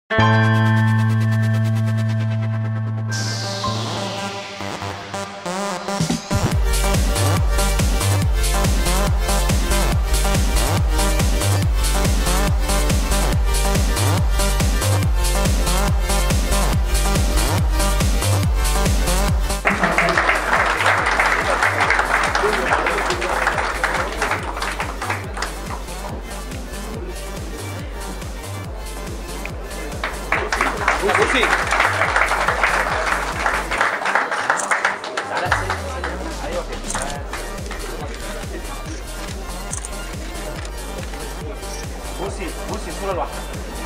بصي بصي بصي صورة لوحدها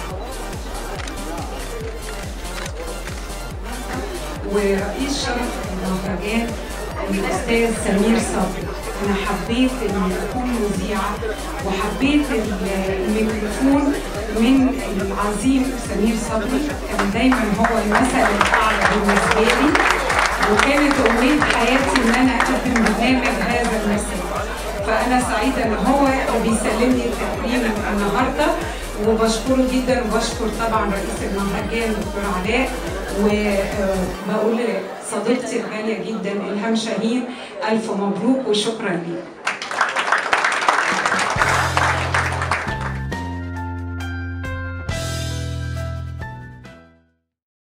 ورئيس شرف المهرجان الاستاذ سمير صبري انا حبيت اني اكون مذيعه وحبيت ال- الميكروفون من العظيم سمير صبري كان دايما هو المثل الاعلى بالنسبه لي وكانت امنيه حياتي ان انا اقدم برنامج هذا المثل فانا سعيده ان هو اللي بيسلمني التكريم النهارده وبشكره جدا وبشكر طبعا رئيس المهرجان دكتور علاء وبقول صديقتي الغاليه جدا الهام شاهين الف مبروك وشكرا ليك